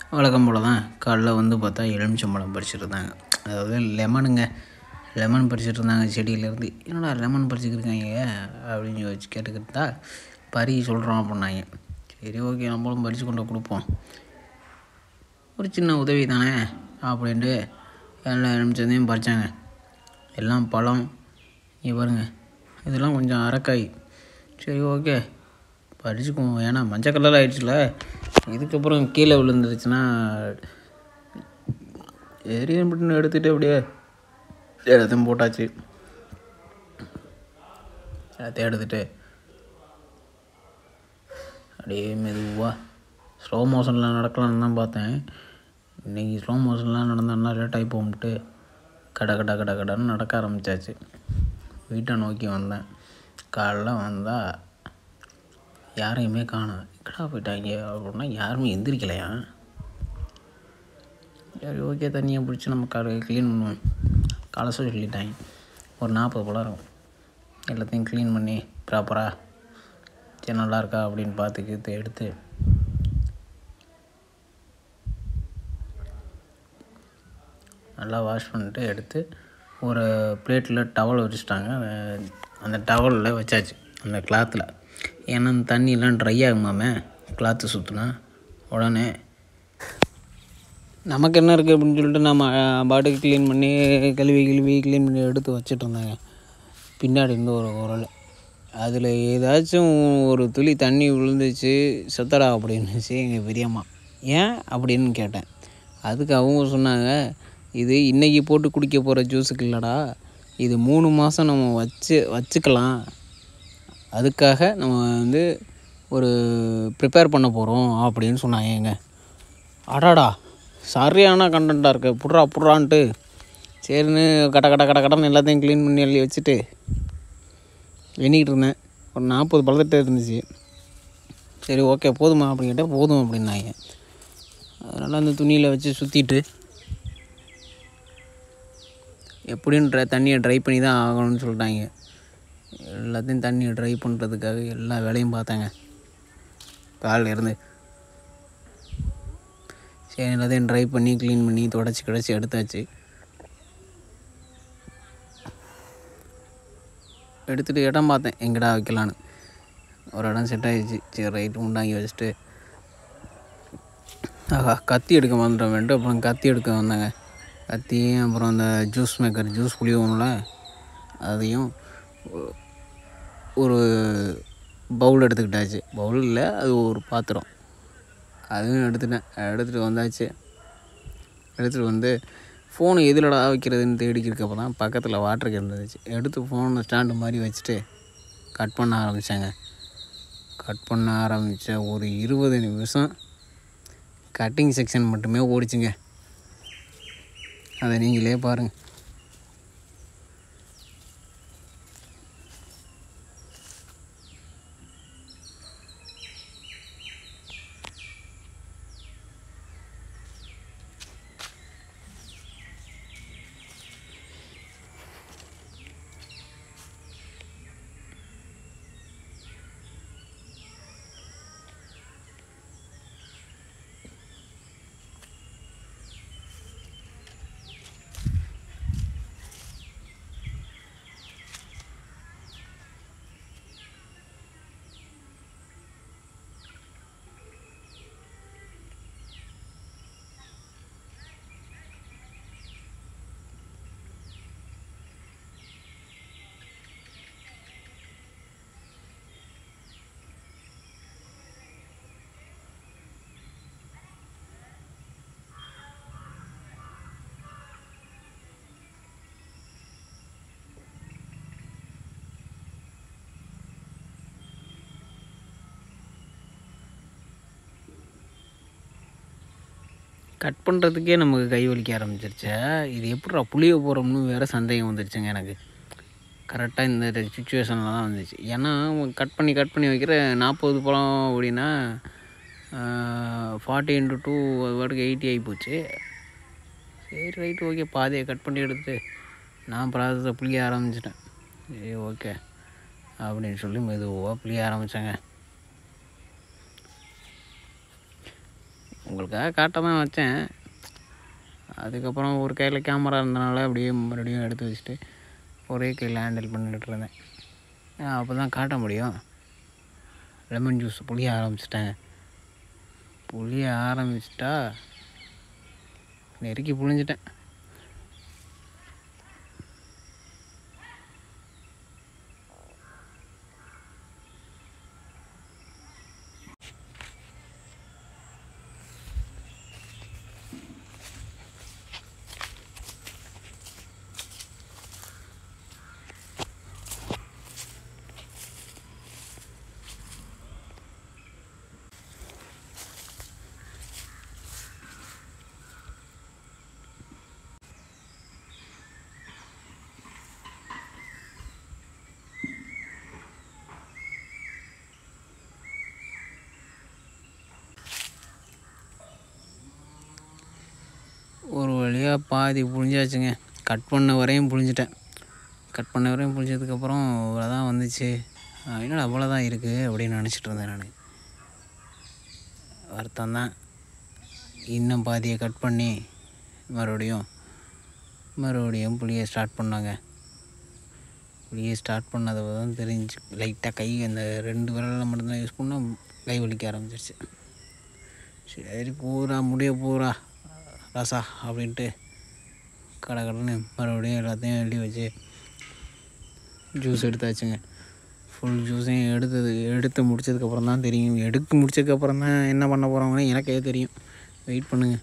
வழக்கம் போல் தான் காலைல வந்து பார்த்தா எலுமிச்சம்பழம் பறிச்சுட்டு இருந்தாங்க அதாவது லெமனுங்க லெமன் பறிச்சுட்டு இருந்தாங்க செடியிலேருந்து என்னடா லெமன் பறிச்சுக்கிருக்காங்க அப்படின்னு யோசிச்சு கேட்டுக்கிட்டு தான் பறி சொல்கிறோம் அப்படின்னாங்க சரி ஓகே நம்மளும் பறித்து கொண்டு கொடுப்போம் ஒரு சின்ன உதவி தானே அப்படின்ட்டு எல்லா எலுமிச்சந்தையும் பறித்தாங்க எல்லாம் பழம் இங்கே பாருங்க இதெல்லாம் கொஞ்சம் அரக்காய் சரி ஓகே பறிச்சுக்குவோம் ஏன்னா மஞ்சள் கலர் ஆயிடுச்சுல இதுக்கப்புறம் கீழே விழுந்துருச்சுன்னா எரியும் மட்டும் எடுத்துகிட்டு அப்படியே எல்லாத்தையும் போட்டாச்சு எல்லாத்தையும் எடுத்துகிட்டு அப்படியே மெதுவாக ஸ்லோ மோஷனில் நடக்கலான்னு தான் பார்த்தேன் இன்றைக்கி ஸ்லோ மோஷன்லாம் நடந்தோன்னா லேட்டாகி போகும்ட்டு கட கட கட கடன்னு நடக்க ஆரம்பித்தாச்சு வீட்டை நோக்கி வந்தேன் காலைல வந்தால் யாரையுமே காணோம் எங்கடா போயிட்டாங்க அப்படின்னா யாருமே எந்திரிக்கலையா சரி ஓகே தண்ணியை பிடிச்சி நம்ம காலை க்ளீன் பண்ணுவோம் கலச சொல்லிட்டாங்க ஒரு நாற்பது பழம் இருக்கும் எல்லாத்தையும் க்ளீன் பண்ணி ப்ராப்பராக சரி நல்லா இருக்கா அப்படின்னு பார்த்துக்கிட்டு எடுத்து நல்லா வாஷ் பண்ணிட்டு எடுத்து ஒரு பிளேட்டில் டவல் வச்சுட்டாங்க அஹ் அந்த டவலில் வச்சாச்சு அந்த கிளாத்தில் ஏன்னா அந்த தண்ணியெலாம் ட்ரை ஆகுமாமே கிளாத்து சுற்றினா உடனே நமக்கு என்ன இருக்குது அப்படின்னு சொல்லிட்டு நம்ம அஹ், பாட்டுக்கு க்ளீன் பண்ணி கழுவி கழுவி க்ளீன் பண்ணி எடுத்து வச்சுட்டு இருந்தாங்க பின்னாடி இருந்து ஒரு குரல் அதில் ஏதாச்சும் ஒரு துளி தண்ணி விழுந்துச்சு செத்தடா அப்படின்னுச்சு எங்கள் பெரியம்மா ஏன் அப்படின்னு கேட்டேன் அதுக்கு அவங்க சொன்னாங்க இது இன்றைக்கி போட்டு குடிக்க போகிற ஜூஸுக்கு இல்லைடா இது மூணு மாதம் நம்ம வச்சு வச்சுக்கலாம் அதுக்காக நம்ம வந்து ஒரு ப்ரிப்பேர் பண்ண போகிறோம் அப்படின்னு சொன்னாங்க அடாடா சரியான கண்டென்ட்டாக இருக்கு புட்றா புட்றான்ட்டு சரின்னு கட கட கட கடன்னு எல்லாத்தையும் க்ளீன் பண்ணி அள்ளி வச்சுட்டு எண்ணிக்கிட்டு இருந்தேன் ஒரு நாற்பது பழத்திட்ட இருந்துச்சு சரி ஓகே போதுமா அப்படின்னு கேட்டால் போதும் அப்படின்னாங்க அதனால் அந்த துணியில் வச்சு சுற்றிட்டு எப்படியும் ட்ரை தண்ணியை ட்ரை பண்ணி தான் ஆகணும்னு சொல்லிட்டாங்க எல்லாத்தையும் தண்ணியை ட்ரை பண்ணுறதுக்காக எல்லா வேலையும் பார்த்தாங்க காலைல இருந்து சரி எல்லாத்தையும் ட்ரை பண்ணி க்ளீன் பண்ணி தொடச்சி கிடச்சி எடுத்தாச்சு எடுத்துகிட்டு இடம் பார்த்தேன் எங்கடா வைக்கலான்னு ஒரு இடம் செட் ஆகிடுச்சு சரி ரைட்டு உண்டாங்கி வச்சுட்டு ஆஹா கத்தி எடுக்க வந்துட்டோம்ட்டு அப்புறம் கத்தி எடுக்க வந்தாங்க கத்தியும் அப்புறம் அந்த ஜூஸ் மேக்கர் ஜூஸ் புளியோம்ல அதையும் ஒ- ஒரு பவுல் எடுத்துக்கிட்டாச்சு பவுல் இல்லை அது ஒரு பாத்திரம் அதுவும் எடுத்துட்டேன் எடுத்துகிட்டு வந்தாச்சு எடுத்துகிட்டு வந்து ஃபோனு எதிலடா வைக்கிறதுன்னு தேடிக்கிறக்கப்ப தான் பக்கத்தில் வாட்டர் கேன் இருந்துச்சு எடுத்து ஃபோனை ஸ்டாண்டு மாதிரி வச்சுட்டு கட் பண்ண ஆரம்பித்தாங்க கட் பண்ண ஆரம்பித்த ஒரு இருபது நிமிஷம் கட்டிங் செக்ஷன் மட்டுமே ஓடிச்சுங்க அதை நீங்களே பாருங்கள் கட் பண்ணுறதுக்கே நமக்கு கை வலிக்க ஆரம்பிச்சிருச்சே இது எப்படிடா புளிய போகிறோம்னு வேறு சந்தேகம் வந்துருச்சுங்க எனக்கு கரெக்டாக இந்த சுச்சுவேஷனில் தான் வந்துச்சு ஏன்னா கட் பண்ணி கட் பண்ணி வைக்கிற நாற்பது பழம் அப்படின்னா ஃபார்ட்டி இன்ட்டு டூ அது பாட்டுக்கு எயிட்டி ஆகி போச்சு சரி ரைட்டு ஓகே பாதியை கட் பண்ணி எடுத்து நான் ப்ராசஸை புளிய ஆரம்பிச்சிட்டேன் சரி ஓகே அப்படின்னு சொல்லி மெதுவாக புளிய ஆரம்பித்தேங்க உங்களுக்காக காட்ட தான் வச்சேன் அதுக்கப்புறம் ஒரு கையில் கேமரா இருந்தனால அப்படியே மறுபடியும் எடுத்து வச்சுட்டு ஒரே கையில் ஹேண்டில் பண்ணிட்டு இருந்தேன் அப்போ தான் காட்ட முடியும் லெமன் ஜூஸ் புளிய ஆரம்பிச்சிட்டேன் புளிய ஆரம்பிச்சிட்டா நெருக்கி புழிஞ்சிட்டேன் ஒரு வழியாக பாதி புழிஞ்சாச்சுங்க கட் பண்ண வரையும் புழிஞ்சிட்டேன் கட் பண்ண வரையும் புழிஞ்சதுக்கப்புறம் அவ்வளோதான் வந்துச்சு ஆஹ் என்னடா அவ்வளோதான் இருக்குது அப்படின்னு நினச்சிட்டு இருந்தேன் நான் வருத்தம் தான் இன்னும் பாதியை கட் பண்ணி மறுபடியும் மறுபடியும் புளியை ஸ்டார்ட் பண்ணாங்க புளியை ஸ்டார்ட் பண்ணதை தான் தெரிஞ்சு லைட்டாக கை அந்த ரெண்டு விரலில் மட்டும்தான் யூஸ் பண்ணால் கை வலிக்க ஆரம்பிச்சிருச்சு சரி பூரா முடிய பூரா ரசா அப்படின்ட்டு கடை கடைன்னு மறுபடியும் எல்லாத்தையும் எழுதி வச்சு ஜூஸ் எடுத்தாச்சுங்க ஃபுல் ஜூஸையும் எடுத்தது எடுத்து முடிச்சதுக்கப்புறம் தான் தெரியும் எடுத்து முடிச்சதுக்கப்புறம் தான் என்ன பண்ண போகிறோங்கன்னு எனக்கே தெரியும் வெயிட் பண்ணுங்கள்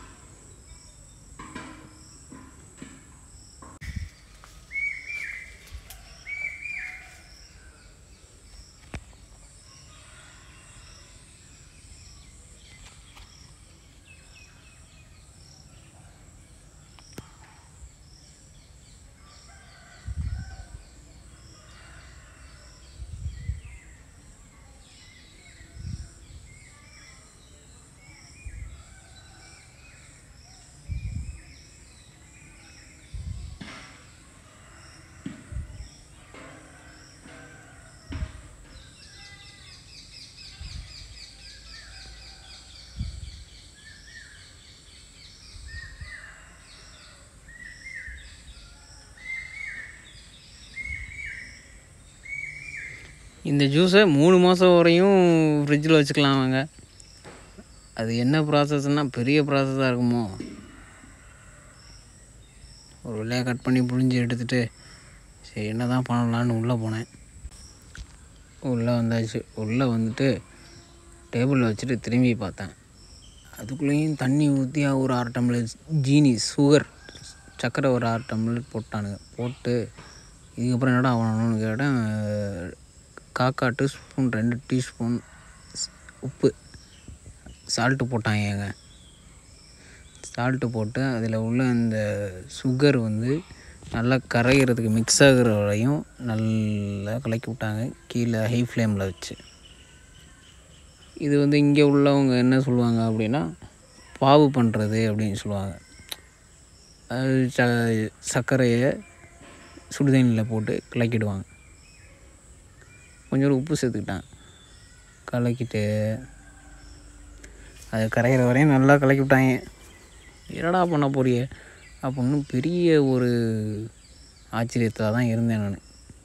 இந்த ஜூஸை மூணு மாதம் வரையும் ஃப்ரிட்ஜில் வச்சுக்கலாம் அவங்க அது என்ன ப்ராசஸ்னால் பெரிய ப்ராசஸாக இருக்குமோ ஒரு வழியாக கட் பண்ணி புழிஞ்சு எடுத்துட்டு சரி என்ன தான் பண்ணலான்னு உள்ளே போனேன் உள்ளே வந்தாச்சு உள்ளே வந்துட்டு டேபிளில் வச்சுட்டு திரும்பி பார்த்தேன் அதுக்குள்ளேயும் தண்ணி ஊற்றி ஒரு அரை டம்ளர் ஜீனி சுகர் சர்க்கரை ஒரு அரை டம்ளர் போட்டானுங்க போட்டு இதுக்கப்புறம் என்னடா ஆகணும்னு கேட்டேன் காக்கா டீஸ்பூன் ரெண்டு டீஸ்பூன் உப்பு சால்ட்டு போட்டாங்க சால்ட்டு போட்டு அதில் உள்ள அந்த சுகர் வந்து நல்லா கரைகிறதுக்கு மிக்ஸ் ஆகுற வரையும் நல்லா கலக்கி விட்டாங்க கீழே ஹை ஃப்ளேமில் வச்சு இது வந்து இங்கே உள்ளவங்க என்ன சொல்லுவாங்க அப்படின்னா பாவு பண்ணுறது அப்படின்னு சொல்லுவாங்க அது ச சர்க்கரையை சுடுதண்ணியில் போட்டு கலக்கிடுவாங்க கொஞ்சோண்டு உப்பு சேர்த்துக்கிட்டேன் கலக்கிட்டு அது கரைகிற வரையும் நல்லா கலக்கி விட்டாங்க என்னடா பண்ண போறிய அப்படின்னு பெரிய ஒரு ஆச்சரியத்தில் தான் இருந்தேன் நான்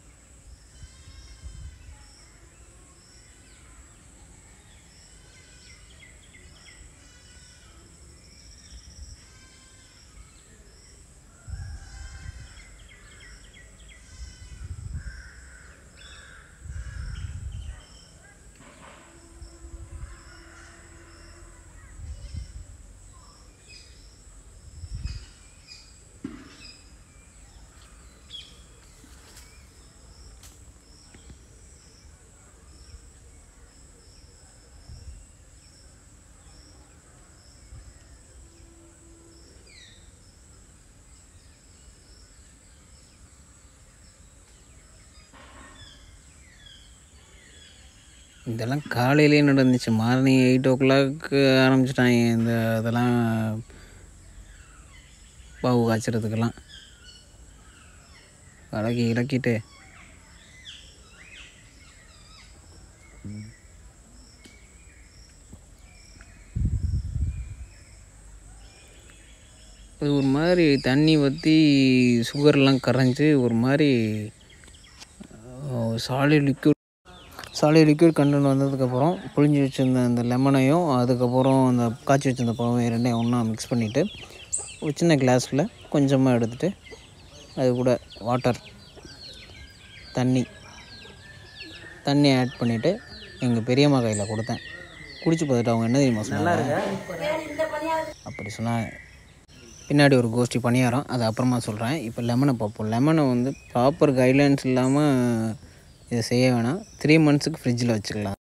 இதெல்லாம் காலையிலே நடந்துச்சு மார்னிங் எயிட் ஓ கிளாக்கு ஆரம்பிச்சிட்டாங்க இந்த இதெல்லாம் பாவு காய்ச்சறதுக்கெல்லாம் கலக்கி இலக்கிட்டு அது ஒரு மாதிரி தண்ணி வற்றி சுகர்லாம் கரைஞ்சி ஒரு மாதிரி solid liquid solid liquid content வந்ததுக்கப்புறம் புழிஞ்சு வச்சுருந்த அந்த லெமனையும் அதுக்கப்புறம் அந்த காய்ச்சி வச்சிருந்த பழம் ரெண்டையும் ஒன்றா மிக்ஸ் பண்ணிவிட்டு ஒரு சின்ன கிளாஸில் கொஞ்சமாக எடுத்துகிட்டு அது கூட வாட்டர் தண்ணி தண்ணி ஆட் பண்ணிவிட்டு எங்கள் பெரியம்மா கையில் கொடுத்தேன் குடிச்சு பார்த்துட்டு அவங்க என்ன தெரியுமா சொன்னாங்க அப்படி சொன்னாங்க பின்னாடி ஒரு கோஷ்டி பணியாரம் அது அப்புறமா சொல்கிறேன் இப்போ லெமனை பார்ப்போம் லெமனை வந்து ப்ராப்பர் கைட்லைன்ஸ் இல்லாமல் இதை செய்ய வேணாம் த்ரீ மந்த்ஸுக்கு ஃப்ரிட்ஜில் வச்சுக்கலாம்